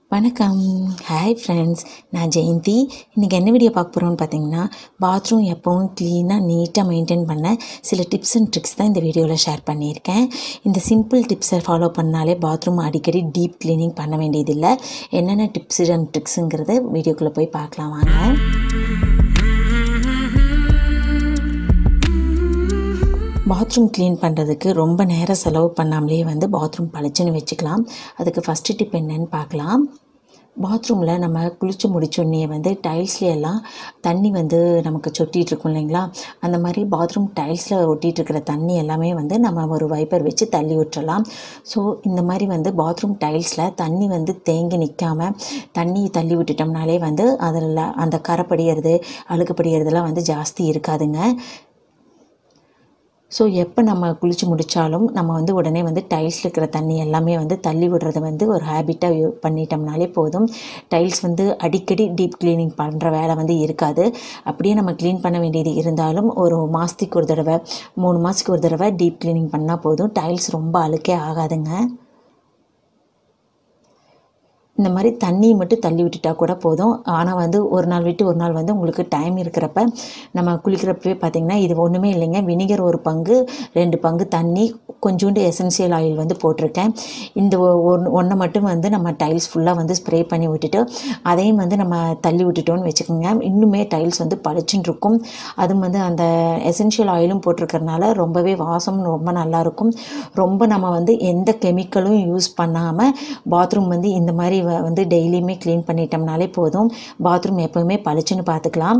வணக்கம் hi friends நான் ஜெயந்தி இன்றைக்கி என்ன வீடியோ பார்க்க போகிறோம்னு பார்த்தீங்கன்னா பாத்ரூம் எப்பவும் க்ளீனாக நீட்டாக மெயின்டைன் பண்ண சில டிப்ஸ் அண்ட் ட்ரிக்ஸ் தான் இந்த வீடியோவில் ஷேர் பண்ணியிருக்கேன் இந்த சிம்பிள் டிப்ஸை ஃபாலோ பண்ணாலே பாத்ரூம் அடிக்கடி டீப் க்ளீனிங் பண்ண வேண்டியதில்லை என்னென்ன டிப்ஸ் அண்ட் ட்ரிக்ஸுங்கிறத வீடியோக்குள்ளே போய் பார்க்கலாம் வாங்க பாத்ரூம் க்ளீன் பண்ணுறதுக்கு ரொம்ப நேரம் செலவு பண்ணாமலே வந்து பாத்ரூம் பளிச்சுன்னு வச்சுக்கலாம் அதுக்கு ஃபஸ்ட்டு டிப் என்னன்னு பார்க்கலாம் பாத்ரூமில் நம்ம குளித்து முடிச்சோடனே வந்து டைல்ஸ்ல எல்லாம் தண்ணி வந்து நமக்கு சொட்டிகிட்டு இருக்கும் இல்லைங்களா அந்த மாதிரி பாத்ரூம் டைல்ஸில் ஒட்டிகிட்டு இருக்கிற தண்ணி எல்லாமே வந்து நம்ம ஒரு வைப்பர் வச்சு தள்ளி விட்டுறலாம் ஸோ இந்த மாதிரி வந்து பாத்ரூம் டைல்ஸில் தண்ணி வந்து தேங்கி நிற்காம தண்ணி தள்ளி விட்டுட்டோம்னாலே வந்து அதில் அந்த கரை படிகிறது அழுக்கு படிகிறதுலாம் வந்து ஜாஸ்தி இருக்காதுங்க ஸோ எப்போ நம்ம குளித்து முடித்தாலும் நம்ம வந்து உடனே வந்து டைல்ஸில் இருக்கிற தண்ணி எல்லாமே வந்து தள்ளி விடுறத வந்து ஒரு ஹேபிட்டாக யூ பண்ணிட்டோம்னாலே போதும் டைல்ஸ் வந்து அடிக்கடி டீப் க்ளீனிங் பண்ணுற வேலை வந்து இருக்காது அப்படியே நம்ம க்ளீன் பண்ண வேண்டியது இருந்தாலும் ஒரு மாதத்துக்கு ஒரு தடவை மூணு மாதத்துக்கு ஒரு தடவை டீப் க்ளீனிங் பண்ணால் போதும் டைல்ஸ் ரொம்ப அழுக்கே ஆகாதுங்க இந்த மாதிரி தண்ணியை மட்டும் தள்ளி விட்டுட்டா கூட போதும் ஆனால் வந்து ஒரு நாள் விட்டு ஒரு நாள் வந்து உங்களுக்கு டைம் இருக்கிறப்ப நம்ம குளிக்கிறப்பவே பார்த்திங்கன்னா இது ஒன்றுமே இல்லைங்க வினிகர் ஒரு பங்கு ரெண்டு பங்கு தண்ணி கொஞ்சோண்டு எசென்சியல் ஆயில் வந்து போட்டிருக்கேன் இந்த ஒன்று ஒன்றை மட்டும் வந்து நம்ம டைல்ஸ் ஃபுல்லாக வந்து ஸ்ப்ரே பண்ணி விட்டுட்டு அதையும் வந்து நம்ம தள்ளி விட்டுட்டோன்னு வச்சுக்கோங்க இன்னுமே டைல்ஸ் வந்து பளிச்சுன்னு இருக்கும் அதுவும் வந்து அந்த எசென்ஷியல் ஆயிலும் போட்டிருக்கறனால ரொம்பவே வாசம் ரொம்ப நல்லாயிருக்கும் ரொம்ப நம்ம வந்து எந்த கெமிக்கலும் யூஸ் பண்ணாமல் பாத்ரூம் வந்து இந்த மாதிரி வந்து டெய்லியுமே க்ளீன் பண்ணிட்டோம்னாலே போதும் பாத்ரூம் எப்போவுமே பளிச்சுன்னு பார்த்துக்கலாம்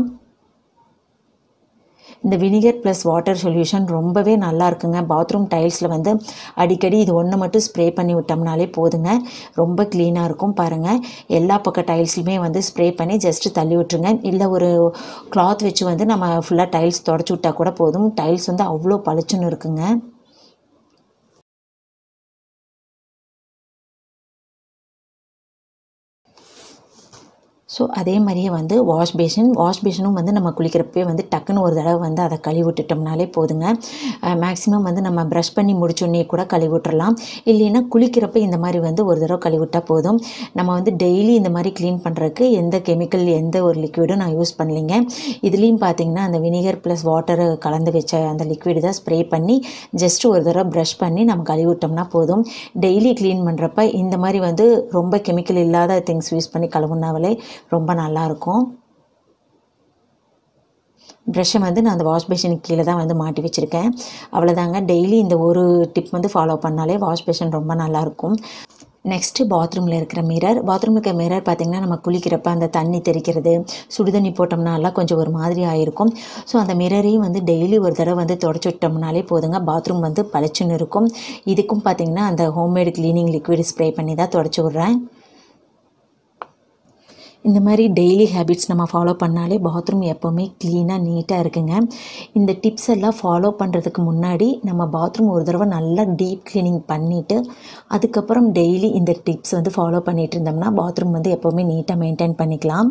இந்த வினிகர் ப்ளஸ் வாட்டர் சொல்யூஷன் ரொம்பவே நல்லா இருக்குங்க பாத்ரூம் டைல்ஸில் வந்து அடிக்கடி இது ஒன்று மட்டும் ஸ்ப்ரே பண்ணி விட்டோம்னாலே போதுங்க ரொம்ப க்ளீனாக இருக்கும் பாருங்கள் எல்லா பக்க டைல்ஸ்லையுமே வந்து ஸ்ப்ரே பண்ணி ஜஸ்ட்டு தள்ளி விட்டுருங்க இல்லை ஒரு கிளாத் வச்சு வந்து நம்ம ஃபுல்லாக டைல்ஸ் தொடச்சி விட்டால் கூட போதும் டைல்ஸ் வந்து அவ்வளோ பளிச்சுன்னு இருக்குங்க ஸோ அதே மாதிரியே வந்து வாஷ் பேஷன் வாஷ் பேஷனும் வந்து நம்ம குளிக்கிறப்பே வந்து டக்குன்னு ஒரு தடவை வந்து அதை கழுவி விட்டுட்டோம்னாலே போதுங்க மேக்ஸிமம் வந்து நம்ம ப்ரஷ் பண்ணி முடிச்சோடனே கூட கழுவி விட்டுறலாம் இல்லைன்னா குளிக்கிறப்ப இந்த மாதிரி வந்து ஒரு தடவை கழுவி விட்டால் போதும் நம்ம வந்து டெய்லி இந்த மாதிரி க்ளீன் பண்ணுறதுக்கு எந்த கெமிக்கல் எந்த ஒரு லிக்விடும் நான் யூஸ் பண்ணலைங்க இதுலேயும் பார்த்தீங்கன்னா அந்த வினிகர் ப்ளஸ் வாட்டர் கலந்து வச்ச அந்த லிக்விடு தான் ஸ்ப்ரே பண்ணி ஜஸ்ட் ஒரு தடவை ப்ரஷ் பண்ணி நம்ம கழுவி விட்டோம்னா போதும் டெய்லி க்ளீன் பண்ணுறப்ப இந்த மாதிரி வந்து ரொம்ப கெமிக்கல் இல்லாத திங்ஸ் யூஸ் பண்ணி கழுவுனாவலே ரொம்ப நல்லாயிருக்கும் ப்ரெஷ்ஷை வந்து நான் அந்த வாஷ் பேஷனுக்கு கீழே தான் வந்து மாட்டி வச்சுருக்கேன் அவ்வளோதாங்க டெய்லி இந்த ஒரு டிப் வந்து ஃபாலோ பண்ணாலே வாஷ் பேஷன் ரொம்ப நல்லாயிருக்கும் நெக்ஸ்ட்டு பாத்ரூமில் இருக்கிற மிரர் பாத்ரூமில் இருக்கிற மிரர் பார்த்திங்கன்னா நம்ம குளிக்கிறப்ப அந்த தண்ணி தெறிக்கிறது சுடுதண்ணி போட்டோம்னாலாம் கொஞ்சம் ஒரு மாதிரி ஆகிருக்கும் ஸோ அந்த மிரரையும் வந்து டெய்லி ஒரு தடவை வந்து தொடச்சி விட்டோம்னாலே போதுங்க பாத்ரூம் வந்து பளிச்சுன்னு இருக்கும் இதுக்கும் பார்த்திங்கன்னா அந்த ஹோம்மேடு க்ளீனிங் லிக்விட் ஸ்ப்ரே பண்ணி தான் தொடச்சி விட்றேன் இந்த மாதிரி டெய்லி ஹேபிட்ஸ் நம்ம ஃபாலோ பண்ணாலே பாத்ரூம் எப்போவுமே க்ளீனாக நீட்டாக இருக்குங்க இந்த டிப்ஸ் எல்லாம் ஃபாலோ பண்ணுறதுக்கு முன்னாடி நம்ம பாத்ரூம் ஒரு தடவை நல்லா டீப் க்ளீனிங் பண்ணிவிட்டு அதுக்கப்புறம் டெய்லி இந்த டிப்ஸ் வந்து ஃபாலோ பண்ணிகிட்டு இருந்தோம்னா பாத்ரூம் வந்து எப்போவுமே நீட்டாக மெயின்டைன் பண்ணிக்கலாம்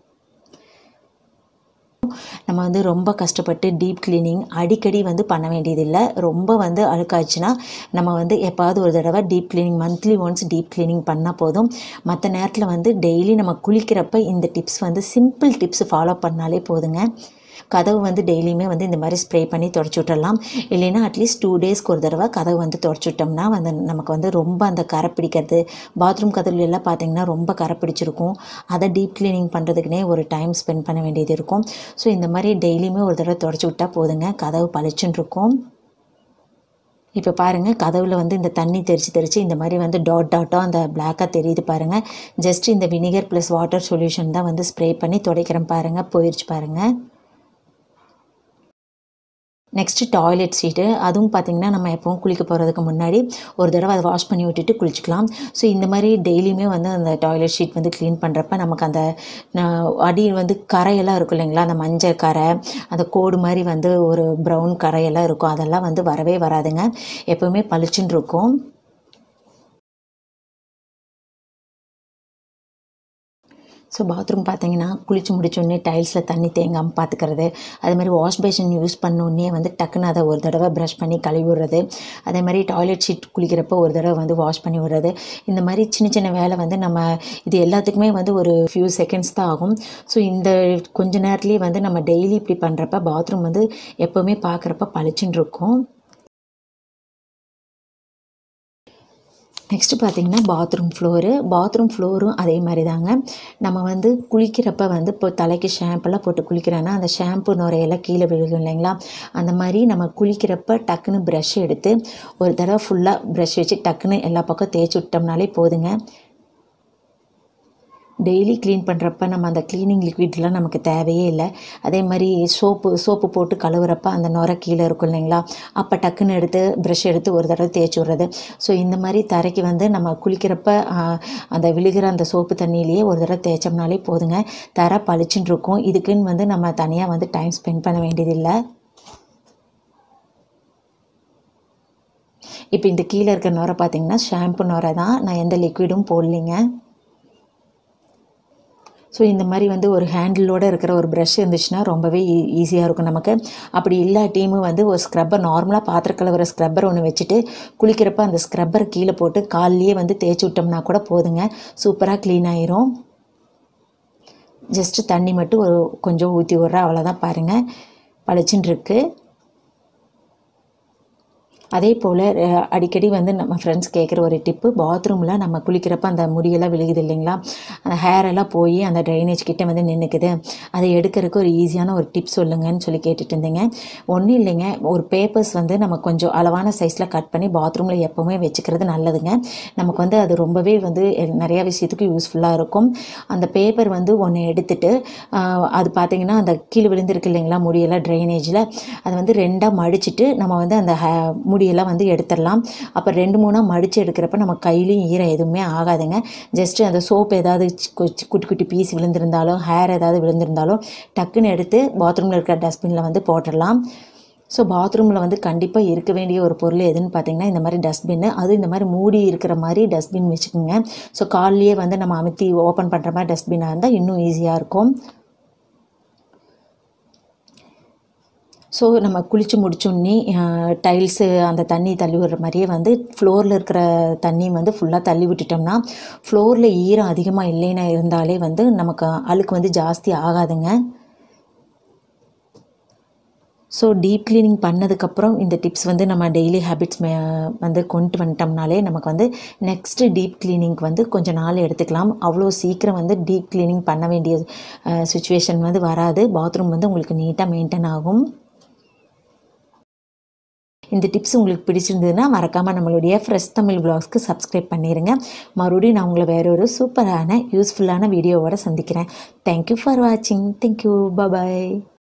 நம்ம வந்து ரொம்ப கஷ்டப்பட்டு டீப் க்ளீனிங் அடிக்கடி வந்து பண்ண வேண்டியதில்லை ரொம்ப வந்து அழுக்காச்சுன்னா நம்ம வந்து எப்பாவது ஒரு தடவை deep cleaning monthly once deep cleaning பண்ணால் போதும் மற்ற நேரத்தில் வந்து டெய்லி நம்ம குளிக்கிறப்ப இந்த டிப்ஸ் வந்து சிம்பிள் டிப்ஸ் ஃபாலோ பண்ணாலே போதுங்க கதவு வந்து டெய்லியுமே வந்து இந்த மாதிரி ஸ்ப்ரே பண்ணி தொடச்சி விட்டுறலாம் இல்லைன்னா அட்லீஸ்ட் டூ டேஸ்க்கு ஒரு தடவை கதவு வந்து தொடச்சி விட்டோம்னா வந்து நமக்கு வந்து ரொம்ப அந்த கரை பிடிக்கிறது பாத்ரூம் கதவுல எல்லாம் பார்த்திங்கன்னா ரொம்ப கரை பிடிச்சிருக்கும் அதை டீப் க்ளீனிங் பண்ணுறதுக்குனே ஒரு டைம் ஸ்பெண்ட் பண்ண வேண்டியது இருக்கும் ஸோ இந்த மாதிரி டெய்லியுமே ஒரு தடவை தொடச்சி விட்டால் போதுங்க கதவு பளிச்சுன்னு இருக்கும் இப்போ பாருங்கள் கதவில் வந்து இந்த தண்ணி தெரிச்சு தெரிச்சு இந்த மாதிரி வந்து டாட் டாட்டாக அந்த பிளாக்காக தெரியுது பாருங்கள் ஜஸ்ட் இந்த வினிகர் ப்ளஸ் வாட்டர் சொல்யூஷன் தான் வந்து ஸ்ப்ரே பண்ணி துடைக்கிறேன் பாருங்கள் போயிடுச்சு பாருங்கள் நெக்ஸ்ட்டு டாய்லெட் சீட்டு அதுவும் பார்த்திங்கன்னா நம்ம எப்பவும் குளிக்க போகிறதுக்கு முன்னாடி ஒரு தடவை அதை வாஷ் பண்ணி விட்டுட்டு குளிச்சிக்கலாம் ஸோ இந்த மாதிரி டெய்லியுமே வந்து அந்த டாய்லெட் ஷீட் வந்து க்ளீன் பண்ணுறப்ப நமக்கு அந்த அடி வந்து கரையெல்லாம் இருக்கும் இல்லைங்களா அந்த மஞ்சள் கரை அந்த கோடு மாதிரி வந்து ஒரு ப்ரௌன் கரையெல்லாம் இருக்கும் அதெல்லாம் வந்து வரவே வராதுங்க எப்போவுமே பளிச்சுன்னு இருக்கும் ஸோ பாத்ரூம் பார்த்தீங்கன்னா குளிச்சு முடிச்சோடனே டைல்ஸில் தண்ணி தேங்காமல் பார்த்துக்கிறது அதே மாதிரி வாஷ் பேஷன் யூஸ் பண்ணோடனே வந்து டக்குன்னு அதை ஒரு தடவை ப்ரஷ் பண்ணி கழுவி விடுறது அதே மாதிரி டாய்லெட் ஷீட் குளிக்கிறப்போ ஒரு தடவை வந்து வாஷ் பண்ணி விடுறது இந்த மாதிரி சின்ன சின்ன வேலை வந்து நம்ம இது எல்லாத்துக்குமே வந்து ஒரு ஃபியூ செகண்ட்ஸ் தான் ஆகும் ஸோ இந்த கொஞ்ச நேரத்துலேயே வந்து நம்ம டெய்லி இப்படி பண்ணுறப்ப பாத்ரூம் வந்து எப்போவுமே பார்க்குறப்ப பளிச்சுன்னு இருக்கும் நெக்ஸ்ட்டு பார்த்தீங்கன்னா பாத்ரூம் ஃப்ளோரு பாத்ரூம் ஃப்ளோரும் அதே மாதிரி தாங்க நம்ம வந்து குளிக்கிறப்ப வந்து இப்போ தலைக்கு ஷாம்பெல்லாம் போட்டு குளிக்கிறோன்னா அந்த ஷாம்பு நுரையெல்லாம் கீழே விழுகும் இல்லைங்களா அந்த மாதிரி நம்ம குளிக்கிறப்ப டக்குன்னு ப்ரஷ் எடுத்து ஒரு தடவை ஃபுல்லாக ப்ரஷ் வச்சு டக்குன்னு எல்லா பக்கம் தேய்ச்சி விட்டோம்னாலே போதுங்க டெய்லி க்ளீன் பண்ணுறப்ப நம்ம அந்த க்ளீனிங் லிக்விட்லாம் நமக்கு தேவையே இல்லை அதே மாதிரி சோப்பு சோப்பு போட்டு கழுவுறப்ப அந்த நுரை கீழே இருக்கும் இல்லைங்களா அப்போ டக்குன்னு எடுத்து ப்ரஷ் எடுத்து ஒரு தடவை தேய்ச்சி விட்றது ஸோ இந்த மாதிரி தரைக்கு வந்து நம்ம குளிக்கிறப்ப ஆ, அந்த விழுகிற அந்த சோப்பு தண்ணியிலேயே ஒரு தடவை தேய்ச்சோம்னாலே போதுங்க தரை பளிச்சுன்னு இருக்கும் இதுக்குன்னு வந்து நம்ம தனியாக வந்து டைம் ஸ்பெண்ட் பண்ண வேண்டியதில்லை இப்போ இந்த கீழே இருக்க நுரை பார்த்தீங்கன்னா ஷாம்பு நுரை தான் நான் எந்த லிக்விடும் போடலிங்க ஸோ இந்த மாதிரி வந்து ஒரு ஹேண்டிலோடு இருக்கிற ஒரு ப்ரஷ் இருந்துச்சுன்னா ரொம்பவே ஈஸியாக இருக்கும் நமக்கு அப்படி இல்லாட்டியும் வந்து ஒரு ஸ்க்ரப்பர் நார்மலாக பாத்திரம் கழுவுற ஸ்க்ரப்பர் ஒன்று வச்சுட்டு குளிக்கிறப்ப அந்த ஸ்க்ரப்பர் கீழே போட்டு கால்லையே வந்து தேய்ச்சி விட்டோம்னா கூட போதுங்க சூப்பராக க்ளீன் ஆயிரும் ஜஸ்ட்டு தண்ணி மட்டும் ஒரு கொஞ்சம் ஊற்றி விட்றேன் அவ்வளோதான் பாருங்கள் பளிச்சுன்னு இருக்குது அதே போல் அஹ், அடிக்கடி வந்து நம்ம ஃப்ரெண்ட்ஸ் கேட்குற ஒரு டிப்பு பாத்ரூமில் நம்ம குளிக்கிறப்ப அந்த முடியெல்லாம் விழுகுது இல்லைங்களா அந்த ஹேர் எல்லாம் போய் அந்த ட்ரைனேஜ் கிட்ட வந்து நின்றுக்குது அதை எடுக்கிறதுக்கு ஒரு ஈஸியான ஒரு டிப் சொல்லுங்கன்னு சொல்லி கேட்டுட்டு இருந்தீங்க ஒன்றும் இல்லைங்க ஒரு பேப்பர்ஸ் வந்து நம்ம கொஞ்சம் அளவான சைஸில் கட் பண்ணி பாத்ரூமில் எப்போவுமே வச்சுக்கிறது நல்லதுங்க நமக்கு வந்து அது ரொம்பவே வந்து நிறையா விஷயத்துக்கு யூஸ்ஃபுல்லாக இருக்கும் அந்த பேப்பர் வந்து ஒன்று எடுத்துட்டு ஆஹ், அது பார்த்தீங்கன்னா அந்த கீழே விழுந்திருக்கு இல்லைங்களா முடியெல்லாம் ட்ரைனேஜில் அதை வந்து ரெண்டாக மடிச்சிட்டு நம்ம வந்து அந்த ஹே முடியெல்லாம் வந்து எடுத்துடலாம் அப்போ ரெண்டு மூணாக மடித்து எடுக்கிறப்ப நம்ம கையிலையும் ஈரம் எதுவுமே ஆகாதுங்க ஜஸ்ட்டு அந்த சோப் ஏதாவது சி- கு- குட்டி குட்டி பீஸ் விழுந்திருந்தாலும் ஹேர் ஏதாவது விழுந்திருந்தாலும் டக்குன்னு எடுத்து பாத்ரூமில் இருக்கிற டஸ்ட்பினில் வந்து போட்டுடலாம் ஸோ பாத்ரூமில் வந்து கண்டிப்பாக இருக்க வேண்டிய ஒரு பொருள் எதுன்னு பார்த்தீங்கன்னா இந்த மாதிரி டஸ்ட்பின்னு அது இந்த மாதிரி மூடி இருக்கிற மாதிரி டஸ்ட்பின் வச்சுக்கோங்க ஸோ கால்லையே வந்து நம்ம அமுத்தி ஓப்பன் பண்ணுற மாதிரி டஸ்ட்பின்னாக இருந்தால் இன்னும் ஈஸியாக இருக்கும் ஸோ நம்ம குளித்து முடிச்சோடனே டைல்ஸு அந்த தண்ணி தள்ளி விடுற மாதிரியே வந்து ஃப்ளோரில் இருக்கிற தண்ணி வந்து ஃபுல்லாக தள்ளி விட்டுட்டோம்னா ஃப்ளோரில் ஈரம் அதிகமாக இல்லைன்னா இருந்தாலே வந்து நமக்கு அழுக்கு வந்து ஜாஸ்தி ஆகாதுங்க ஸோ டீப் க்ளீனிங் பண்ணதுக்கப்புறம் இந்த டிப்ஸ் வந்து நம்ம டெய்லி ஹேபிட்ஸ் வந்து கொண்டு வந்துட்டோம்னாலே நமக்கு வந்து நெக்ஸ்ட்டு டீப் க்ளீனிங்க்கு வந்து கொஞ்சம் நாள் எடுத்துக்கலாம் அவ்வளோ சீக்கிரம் வந்து டீப் க்ளீனிங் பண்ண வேண்டிய சுச்சுவேஷன் வந்து வராது பாத்ரூம் வந்து உங்களுக்கு நீட்டாக மெயின்டைன் ஆகும் இந்த டிப்ஸ் உங்களுக்கு பிடிச்சிருந்ததுன்னா மறக்காமல் நம்மளுடைய ஃப்ரெஷ் தமிழ் vlogsக்கு சப்ஸ்கிரைப் பண்ணிடுங்க மறுபடியும் நான் உங்களை வேற ஒரு சூப்பரான யூஸ்ஃபுல்லான வீடியோவோட சந்திக்கிறேன் தேங்க்யூ ஃபார் வாட்சிங் தேங்க்யூ பபாய்